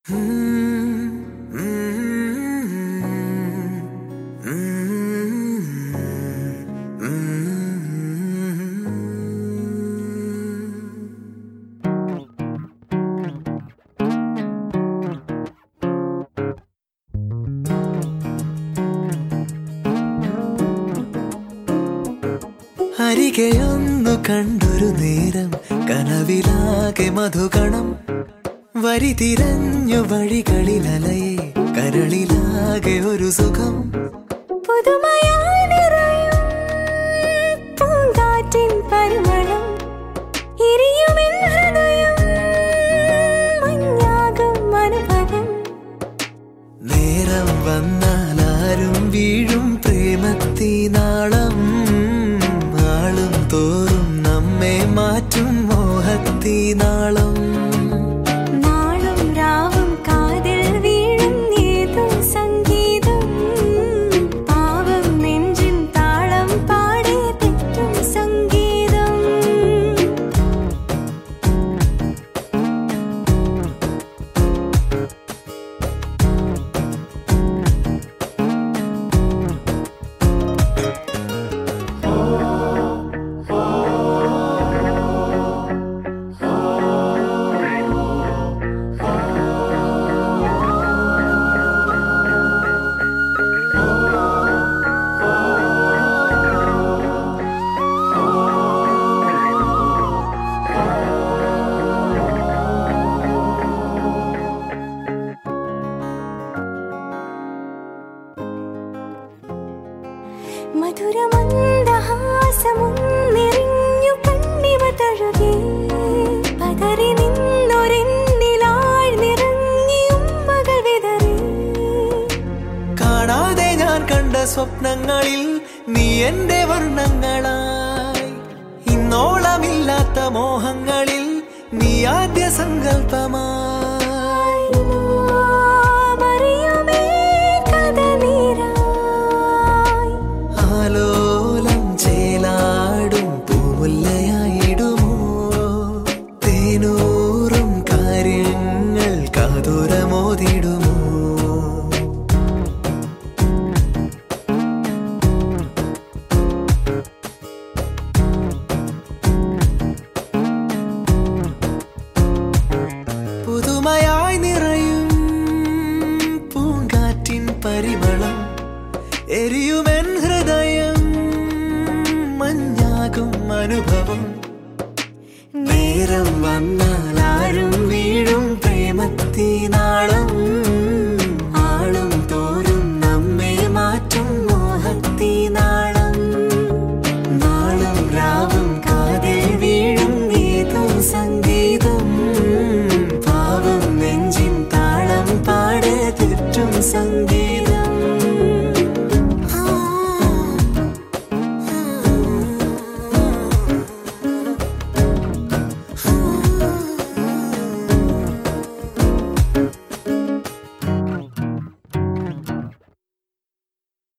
അരികെയൊന്നു കണ്ടൊരു നേരം കനവിലാകെ മധുകണം വരി തിരഞ്ഞു വഴികളിലലയെ കരളിലാകെ ഒരു സുഖം പുതുമയായി നിറയും പൂങ്കാറ്റിൻ പരിമളം എരിയുമെൻ ഹൃദയം മഞ്ഞാകും അനുഭവം നേരം വന്നാൽ ആരും വീഴും പ്രേമത്തിനാളം ആളും തോറും നമ്മെ മാറ്റും മോഹത്തിനാളം നാളും രാവും കാതിൽ വീഴും ഏതോ സംഗീതം പാവം നെഞ്ചിൻ താളം പാടി തെറ്റും സംഗീതം മധുരമന്ദഹാസമുന്നിറിഞ്ഞു കണ്ണിവ തഴുകി പതറി നിന്നൊരെന്നിലാഴ്ന്നിറങ്ങിയും മകൾ വിതറി കാണാതെ ഞാൻ കണ്ട സ്വപ്നങ്ങളിൽ നീ എന്റെ വർണ്ണങ്ങളായി ഇന്നോളമില്ലാത്ത മോഹങ്ങളിൽ നീ ആദ്യ സങ്കല്പമായി മറിയുമേ കഥ നീരായി ആലോലം ചേലാടും പൂമുല്ലയായിടുമോ തേനൂറും കാര്യങ്ങൾ കാതുരമോതിടുമോ പുതുമയായി നിറയും പൂങ്കാറ്റിൻ പരിമളം എരിയുമെൻ ഹൃദയം മഞ്ഞാകും അനുഭവം നേരം വന്നാൽ ആരും വീഴും പ്രേമത്തിനാളം